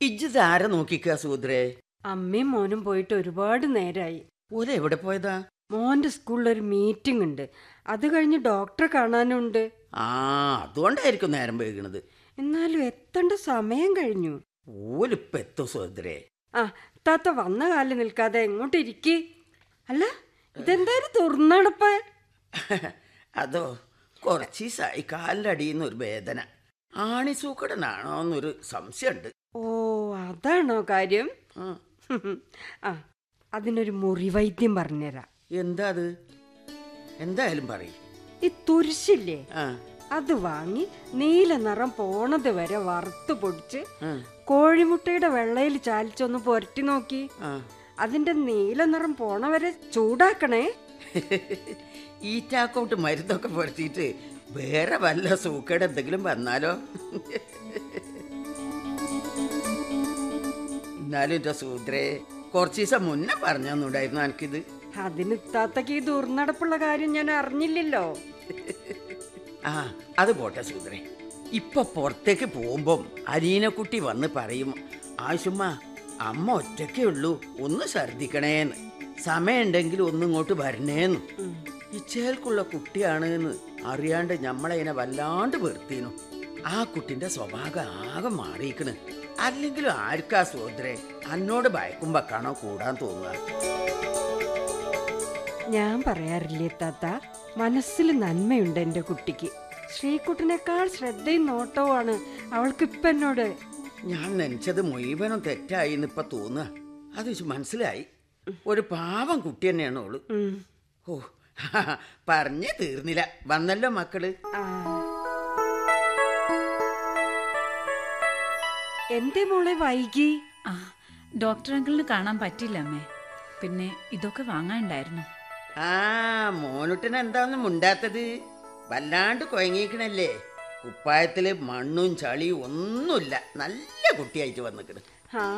ഇജ്ജ് ആരെ നോക്കിക്ക സൂദ്രേ അമ്മയും മോനും പോയിട്ട് ഒരുപാട് നേരായി ഓലെ എവിടെ പോയതാ മോന്റെ സ്കൂളിൽ ഒരു മീറ്റിംഗ് ഉണ്ട് അത് കഴിഞ്ഞ് ഡോക്ടറെ കാണാനുണ്ട് ആ അതുകൊണ്ടായിരിക്കും നേരം വൈകണത് എന്നാലും എത്തേണ്ട സമയം കഴിഞ്ഞു ഓലിപ്പ എത്തും സൂദ്രേ ആ താത്ത വന്ന കാലിൽ നിൽക്കാതെ എങ്ങോട്ട് ഇരിക്കി അല്ല ഇതെന്തായാലും തുറന്നടപ്പ അതോ കുറച്ച് ദിവസമായി കാലിൻ്റെ അടിയിൽ നിന്ന് ഒരു വേദന ആണിസൂക്കടനാണോ എന്നൊരു സംശയമുണ്ട് ഓ അതാണോ കാര്യം ആ, ആ അതിനൊരു മുറിവൈദ്യം പറഞ്ഞുതരാം എന്താ അത് എന്തായാലും പറയും ഈ തുരിശില്ലേ ആ അത് വാങ്ങി നീല നിറം പോണത് വരെ വറുത്ത് പൊടിച്ച് ആ, കോഴിമുട്ടയുടെ വെള്ളയിൽ ചാലിച്ചൊന്ന് പുരട്ടി നോക്കി ആ. അതിന്റെ നീല നിറം പോണ വരെ ചൂടാക്കണേ ഈ ചാക്കോട്ട് മരുന്നൊക്കെ പുരട്ടിയിട്ട് വേറെ വല്ല സൂക്കേട് എന്തെങ്കിലും വന്നാലോ എന്നാലും എൻ്റെ സൂത്രേ കുറച്ച് ദിവസം മുന്നേ പറഞ്ഞൊന്നുണ്ടായിരുന്നു എനിക്കിത് അതിന് താത്തക്ക് ഈ ദുർനടപ്പുള്ള കാര്യം ഞാൻ അറിഞ്ഞില്ലല്ലോ ആ അത് പോട്ടെ സൂത്രേ ഇപ്പൊ പുറത്തേക്ക് പോകുമ്പം അലീനക്കുട്ടി വന്ന് പറയും ആശുമ്മ അമ്മ ഒറ്റയ്ക്കേ ഉള്ളൂ ഒന്ന് ഛർദിക്കണേന്ന് സമയമുണ്ടെങ്കിൽ ഒന്ന് ഇങ്ങോട്ട് വരണേന്ന് ഇച്ചേൽക്കുള്ള കുട്ടിയാണ് എന്ന് അറിയാണ്ട് ഞമ്മളതിനെ വല്ലാണ്ട് വെറുത്തീനു ആ കുട്ടിന്റെ സ്വഭാവം ആകെ മാറിയിക്കണ് അല്ലെങ്കിലും ആർക്കാ സോദരേ അന്നോട് ഭയക്കുമ്പക്കാണോ കൂടാൻ തോന്നുക ഞാൻ പറയാറില്ലേ താത്ത മനസ്സിൽ നന്മയുണ്ട് എൻ്റെ കുട്ടിക്ക് ശ്രീകുട്ടനേക്കാൾ ശ്രദ്ധയും നോട്ടവുമാണ് അവൾക്ക് ഇപ്പം എന്നോട് ഞാൻ നനച്ചത് മുഴുവനും തെറ്റായി ഇപ്പൊ തോന്നുക അത് ഇച്ച് മനസ്സിലായി ഒരു പാവം കുട്ടി തന്നെയാണ് ഓള് ഉം. ഓ പറഞ്ഞേ തീർന്നില്ല വന്നല്ലോ മക്കള് ആ. എന്തേ മോളെ വൈകി ആ ഡോക്ടർ അങ്കിളിന് കാണാൻ പറ്റില്ല അമ്മേ പിന്നെ ഇതൊക്കെ വാങ്ങാനുണ്ടായിരുന്നു ആ മോനുട്ടൻ എന്താന്ന് മുണ്ടാത്തത് വല്ലാണ്ട് കുഴങ്ങിക്കണല്ലേ കുപ്പായത്തില് മണ്ണും ചളിയും ഒന്നുമില്ല നല്ല കുട്ടിയായിട്ട് വന്നിക്കണ് ആ